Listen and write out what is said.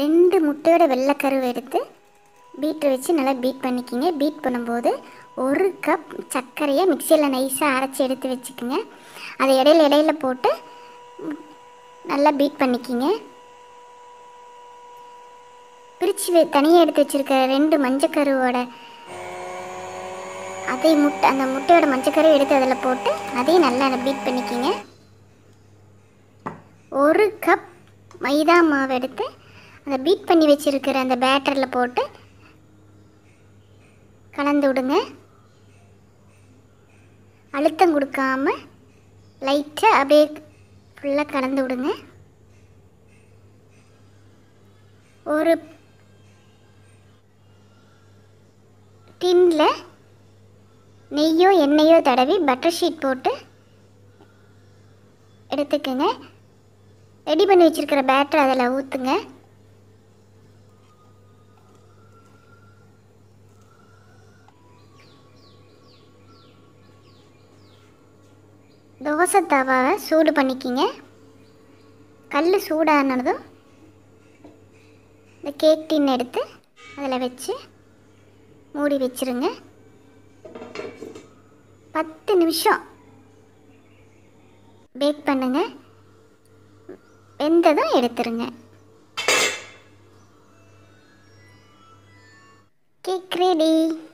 ரெண்டு முட்டையோட வெள்ளைக்கருவை எடுத்து பீட்டர் வச்சு நல்லா பீட் பண்ணிக்கிங்க பீட் பண்ணும்போது ஒரு கப் சர்க்கரையை மிக்சியில் நைஸாக அரைச்சி எடுத்து வச்சுக்கோங்க அதை இடையில இடையில போட்டு ம், நல்லா பீட் பண்ணிக்கிங்க பிரித்து தனியாக எடுத்து வச்சுருக்க ரெண்டு மஞ்சக்கருவோட அதை முட்டை அந்த முட்டையோட மஞ்சக்கருவை எடுத்து அதில் போட்டு அதையும் நல்லா பீட் பண்ணிக்கிங்க ஒரு கப் மைதா மாவு எடுத்து அந்த பீட் பண்ணி வச்சுருக்கிற அந்த பேட்டரில் போட்டு கலந்து விடுங்க அழுத்தம் கொடுக்காம லைட்டாக அப்படியே ஃபுல்லாக கலந்து விடுங்க ஒரு டின்னில் நெய்யோ எண்ணெயோ தடவி பட்டர் ஷீட் போட்டு எடுத்துக்கோங்க ரெடி பண்ணி வச்சுருக்கிற பேட்டர் அதில் ஊற்றுங்க தோசை தவாவை சூடு பண்ணிக்கிங்க கல் சூடானதும் இந்த கேக் டின் எடுத்து அதில் வச்சு மூடி வச்சிருங்க பத்து நிமிஷம் பேக் பண்ணுங்க வெந்ததும் எடுத்துருங்க கேக் ரெடி